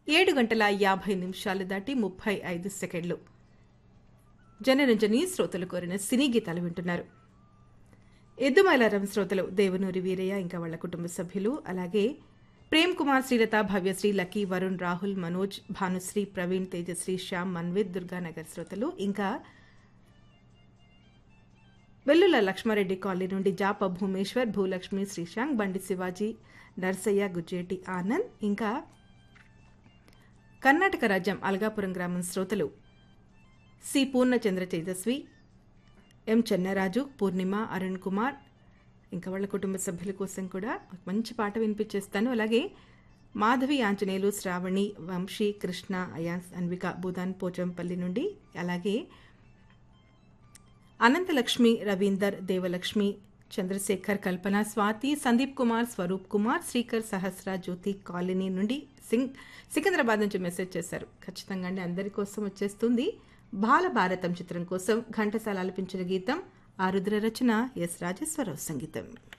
ఏడు గంటల యాభై నిమిషాలు దాటి ముప్పై ఐదు సెకండ్లు జనరంజని శ్రోతలు కోరిన సినీ గీతాలు వింటున్నారు ఎద్దుమైలారం శ్రోతలు దేవనూరి వీరయ్య ఇంకా వాళ్ళ కుటుంబ సభ్యులు అలాగే ప్రేమ్ కుమార్ శ్రీలత భవ్యశ్రీ లక్కీ వరుణ్ రాహుల్ మనోజ్ భానుశ్రీ ప్రవీణ్ తేజశ్రీ శ్యామ్ మన్విత్ దుర్గానగర్ శ్రోతలు ఇంకా వెల్లుల లక్ష్మారెడ్డి కాలనీ నుండి జాప భూమేశ్వర్ భూలక్ష్మి శ్రీశాంక్ బండి శివాజీ నర్సయ్య గుజ్జేటి ఆనంద్ ఇంకా కర్ణాటక రాజ్యం అల్గాపురం గ్రామం శ్రోతలు సి పూర్ణచంద్ర తేజస్వి ఎం చెన్నరాజు పూర్ణిమ అరుణ్ కుమార్ ఇంకా వాళ్ళ కుటుంబ సభ్యుల కోసం కూడా ఒక మంచి పాట వినిపించేస్తాను అలాగే మాధవి ఆంజనేయులు శ్రావణి వంశీ కృష్ణ అయాన్స్ అన్విక భూదాన్ పోచంపల్లి నుండి అలాగే అనంతలక్ష్మి రవీందర్ దేవలక్ష్మి చంద్రశేఖర్ కల్పన స్వాతి సందీప్ కుమార్ స్వరూప్ కుమార్ శ్రీకర్ సహస్ర జ్యోతి కాలనీ నుండి సింగ్ సికింద్రాబాద్ నుంచి మెసేజ్ చేశారు ఖచ్చితంగా అండి అందరి కోసం వచ్చేస్తుంది బాలభారతం చిత్రం కోసం ఘంటసాల ఆలపించిన గీతం ఆ రుద్ర రచన ఎస్ రాజేశ్వరరావు సంగీతం